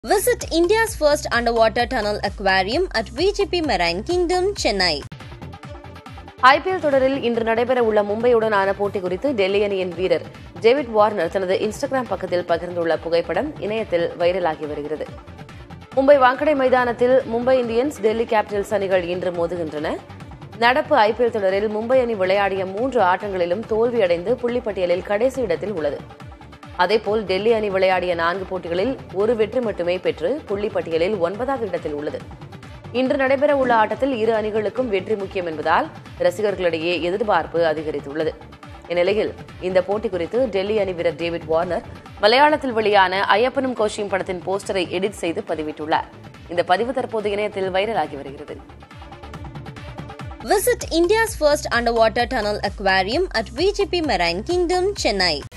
Visit India's first underwater tunnel aquarium at VGP Marine Kingdom, Chennai. IPL தொடரில் இன்று நடைபெற உள்ள மும்பையுடனான போட்டி குறித்து டெல்லி அணியின் வீரர் டேவிட் வார்னர் தனது இன்ஸ்டாகிராம் பக்கத்தில் பகிர்ந்துள்ள புகைப்படம் இணையத்தில் வைரலாகி வருகிறது மும்பை வாங்கடை மைதானத்தில் மும்பை இந்தியன்ஸ் டெல்லி கேபிட்டல்ஸ் அணிகள் இன்று மோதுகின்றன நடப்பு ஐபிஎல் தொடரில் மும்பை அணி விளையாடிய மூன்று ஆட்டங்களிலும் தோல்வியடைந்து புள்ளிப்பட்டியலில் கடைசி இடத்தில் உள்ளது அதேபோல் டெல்லி அணி விளையாடிய நான்கு போட்டிகளில் ஒரு வெற்றி மட்டுமே பெற்று புள்ளிப்பட்டியலில் ஒன்பதாவது இடத்தில் உள்ளது இன்று நடைபெற உள்ள ஆட்டத்தில் இரு அணிகளுக்கும் வெற்றி முக்கியம் என்பதால் ரசிகர்களிடையே எதிர்பார்ப்பு அதிகரித்துள்ளது இந்நிலையில் இந்த போட்டி குறித்து டெல்லி அணி வீரர் டேவிட் வார்னர் மலையாளத்தில் வெளியான ஐயப்பனும் கோஷியும் படத்தின் போஸ்டரை எடிட் செய்து பதிவிட்டுள்ளார் இந்த பதிவு தற்போது இணையத்தில் வைரலாகி வருகிறது Visit India's first underwater tunnel aquarium at VGP Marine Kingdom, Chennai.